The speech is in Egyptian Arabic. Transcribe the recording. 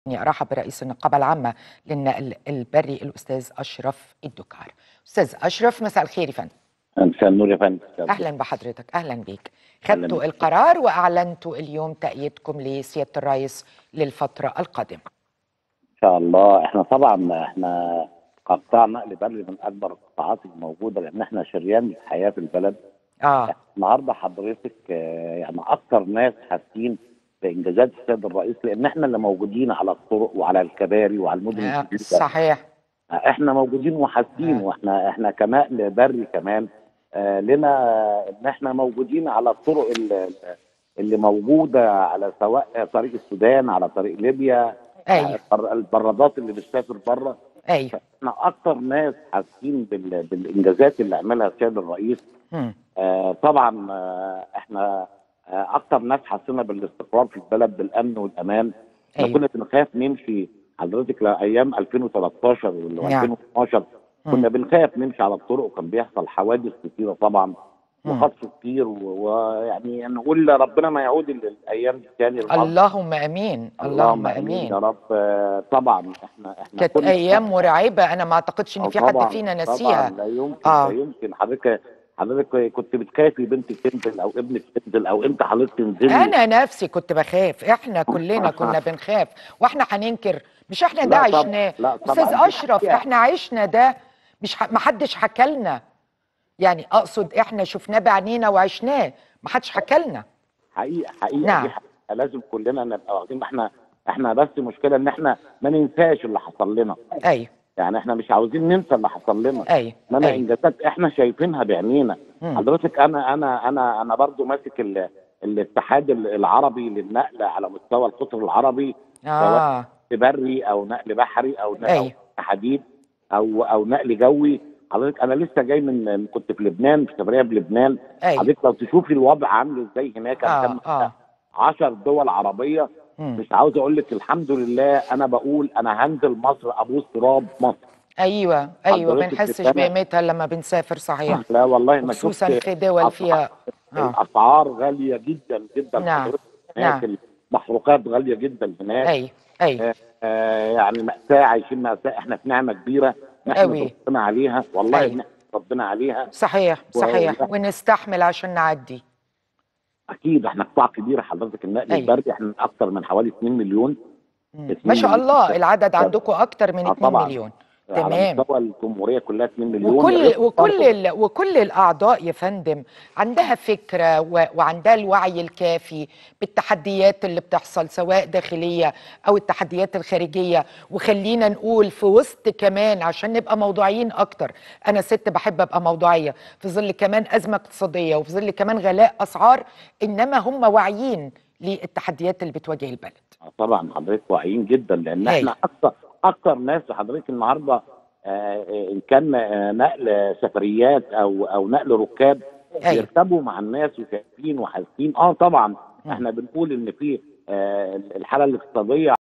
اني ارحب برئيس النقابه العامه للنقل البري الاستاذ اشرف الدكار. استاذ اشرف مساء الخير يا فندم. مساء النور يا فندم اهلا بحضرتك اهلا بيك. أهلاً خدتوا بك. القرار واعلنتوا اليوم تأييدكم لسياده الرئيس للفتره القادمه. ان شاء الله احنا طبعا احنا قطاع نقل بري من اكبر القطاعات الموجوده لان احنا شريان الحياه في البلد اه النهارده حضرتك آه، يعني اكتر ناس حاسين بانجازات السيد الرئيس لان احنا اللي موجودين على الطرق وعلى الكباري وعلى المدن آه، الجديده صحيح احنا موجودين وحاسين آه. واحنا احنا كنقل بري كمان آه لنا ان احنا موجودين على الطرق ال- اللي موجوده على سواء طريق السودان على طريق ليبيا ايوه البر- البرادات اللي بتسافر بره ايوه احنا اكتر ناس حاسين بال- بالانجازات اللي عملها السيد الرئيس مم. آه طبعا آه احنا آه اكتر ناس حسينا بالاستقرار في البلد بالامن والامان احنا أيوة. كنا بنخاف نمشي حضرتك لايام 2013 نعم. و2012 كنا بنخاف نمشي على الطرق وكان بيحصل حوادث كتيره طبعا مم. وخطف كتير و- ويعني نقول ربنا ما يعود الايام دي تاني الحظ. اللهم امين اللهم امين يا رب آه، طبعا احنا احنا كانت كل- ايام مرعبه انا ما اعتقدش ان آه، في حد طبعاً، فينا طبعا نسيها لا يمكن آه. لا يمكن حضرتك حضرتك كنت بتخافي بنتك تنزل او ابنك تنزل او انت حضرتك تنزلي انا نفسي كنت بخاف احنا كلنا كنا بنخاف واحنا هننكر مش احنا ده لا طبعاً، عشناه لا طبعاً، استاذ دي اشرف حقيقة. احنا عشنا ده مش ح... ما حدش حكى لنا يعني اقصد احنا شفناه بعينينا وعشناه ما حدش حكى لنا حقيقه حقيقه نعم. دي حقيقة. لازم كلنا نبقى واخدين احنا احنا بس مشكله ان احنا ما ننساش اللي حصل لنا ايوه يعني احنا مش عاوزين ننسى اللي حصل لنا ايوه انما ايوه انجازات احنا شايفينها بعينينا مم. حضرتك انا انا انا انا برضو ماسك ال- الاتحاد العربي للنقل على مستوى القطر العربي اه نقل بري او نقل بحري او نقل أيوة. أو حديد او او نقل جوي حضرتك انا لسه جاي من كنت في لبنان في سفريه في لبنان ايوه حضرتك لو تشوفي الوضع عامل ازاي هناك اه كان اه 10 دول عربيه مم. مش عاوز اقول لك الحمد لله انا بقول انا هنزل مصر ابوس تراب مصر ايوه ايوه حضرتك بنحسش بتتكلم- بقيمتها لما بنسافر صحيح لا والله انا خصوصا شفت في دول فيها اه الاسعار غاليه جدا جدا نعم. حضرتك هناك نعم. المحروقات غاليه جدا هناك ايوه ايوه آه يعني مأساة عايشين مأساة احنا في نعمة كبيرة نحمد أوي. ربنا عليها والله أيوة. نحمد ربنا عليها صحيح و- صحيح ونستحمل عشان نعدي أكيد احنا قطاع كبير حضرتك النقل أيوة. البري احنا أكتر من حوالي 2 مليون مم. اتنين ما شاء مليون. الله العدد عندكم اكتر من آه 2 طبعاً. مليون على تمام. مستوى الجمهورية كلها 2 مليون وكل غير وكل برضه ال وكل الاعضاء يا فندم عندها فكره و وعندها الوعي الكافي بالتحديات اللي بتحصل سواء داخليه او التحديات الخارجيه وخلينا نقول في وسط كمان عشان نبقى موضوعيين اكتر انا ست بحب ابقى موضوعيه في ظل كمان ازمه اقتصاديه وفي ظل كمان غلاء اسعار انما هم واعيين للتحديات اللي بتواجه البلد آه طبعا حضرتك واعيين جدا لأن أيوة. احنا أكتر أكتر ناس حضرتك النهاردة آه، آه، إن كان آه، نقل سفريات أو أو نقل ركاب ايوه يركبوا مع الناس وشايفين وحاسين اه طبعا مم. احنا بنقول ان في آه الحاله الاقتصاديه